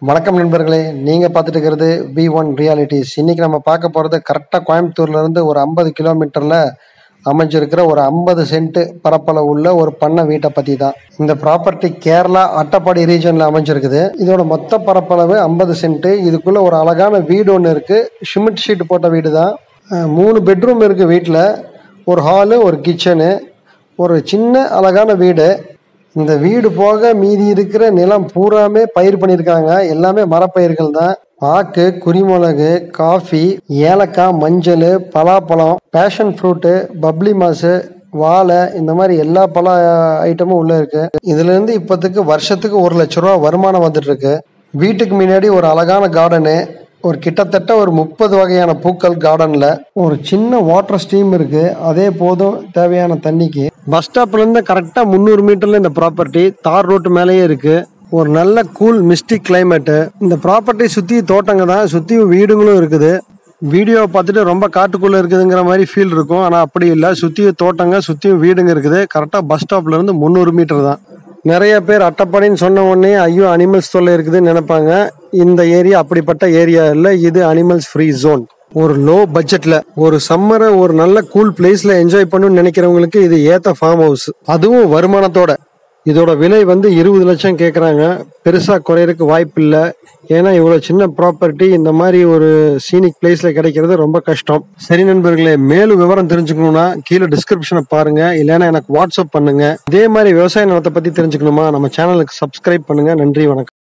வணக்கம் நண்பர்களே நீங்க பார்த்துட்டு இருக்கிறது வி ஒன் ரியாலிட்டிஸ் இன்னைக்கு நம்ம பார்க்க போறது கரெக்டா கோயம்புத்தூர்ல இருந்து ஒரு ஐம்பது கிலோமீட்டர்ல அமைஞ்சிருக்கிற ஒரு ஐம்பது சென்ட் பரப்பளவு உள்ள ஒரு பண்ணை வீட்டை பத்தி தான் இந்த ப்ராப்பர்ட்டி கேரளா அட்டப்பாடி ரீஜன்ல அமைஞ்சிருக்குது இதோட மொத்த பரப்பளவு ஐம்பது சென்ட் இதுக்குள்ள ஒரு அழகான வீடு ஒன்று இருக்கு சிமெண்ட் ஷீட் போட்ட வீடு தான் அஹ் மூணு பெட்ரூம் இருக்கு வீட்டில் ஒரு ஹாலு ஒரு கிச்சனு ஒரு சின்ன அழகான வீடு இந்த வீடு போக மீதி இருக்கிற நிலம் பூராமே பயிர் பண்ணியிருக்காங்க எல்லாமே மரப்பயிர்கள் தான் பாக்கு குருமிளகு காஃபி ஏலக்காய் மஞ்சள் பலாப்பழம் பேஷன் ஃப்ரூட்டு பப்ளி மாசு வாழை இந்த மாதிரி எல்லா பல ஐட்டமும் உள்ள இருக்கு இதுல இருந்து இப்போதைக்கு வருஷத்துக்கு ஒரு லட்ச ரூபா வருமானம் வந்துட்டு இருக்கு வீட்டுக்கு முன்னாடி ஒரு அழகான கார்டனு ஒரு கிட்டத்தட்ட ஒரு முப்பது வகையான பூக்கள் கார்டன்ல ஒரு சின்ன வாட்டர் ஸ்டீம் இருக்கு அதே போதும் தேவையான தண்ணிக்கு பஸ் ஸ்டாப்ல இருந்து கரெக்டா முந்நூறு மீட்டர்ல இந்த ப்ராப்பர்ட்டி தார் ரோட்டு மேலேயே இருக்கு ஒரு நல்ல கூல் மிஸ்டிக் கிளைமேட்டு இந்த ப்ராப்பர்ட்டி சுத்தி தோட்டங்க தான் சுத்தி வீடுங்களும் இருக்குது வீடியோவை பார்த்துட்டு ரொம்ப காட்டுக்குள்ள இருக்குதுங்கிற மாதிரி ஃபீல் இருக்கும் ஆனா அப்படி இல்லை சுத்தியும் தோட்டங்க சுத்தியும் வீடுங்க இருக்குது கரெக்டா பஸ் ஸ்டாப்ல இருந்து முந்நூறு மீட்டர் தான் நிறைய பேர் அட்டப்பாடின்னு சொன்ன உடனே ஐயோ அனிமல்ஸ் தொல்லை இருக்குதுன்னு நினைப்பாங்க இந்த ஏரியா அப்படிப்பட்ட ஏரியா இல்லை இது அனிமல்ஸ் ஃப்ரீ ஜோன் ஒரு லோ பட்ஜெட்ல ஒரு சம்மரை ஒரு நல்ல கூல் பிளேஸ்ல என்ஜாய் பண்ணணும்னு நினைக்கிறவங்களுக்கு இது ஏத்த ஃபார்ம் ஹவுஸ் அதுவும் வருமானத்தோட இதோட விலை வந்து இருபது லட்சம் கேட்குறாங்க பெருசா குறையறதுக்கு வாய்ப்பு இல்லை ஏன்னா இவ்வளோ சின்ன ப்ராப்பர்ட்டி இந்த மாதிரி ஒரு சீனிக் பிளேஸ்ல கிடைக்கிறது ரொம்ப கஷ்டம் சரி நண்பர்களே மேலும் விவரம் தெரிஞ்சுக்கணும்னா கீழே டிஸ்கிரிப்ஷனை பாருங்க இல்லைன்னா எனக்கு வாட்ஸ்அப் பண்ணுங்க இதே மாதிரி விவசாய நிலத்தை பத்தி தெரிஞ்சுக்கணுமா நம்ம சேனலுக்கு சப்ஸ்கிரைப் பண்ணுங்க நன்றி வணக்கம்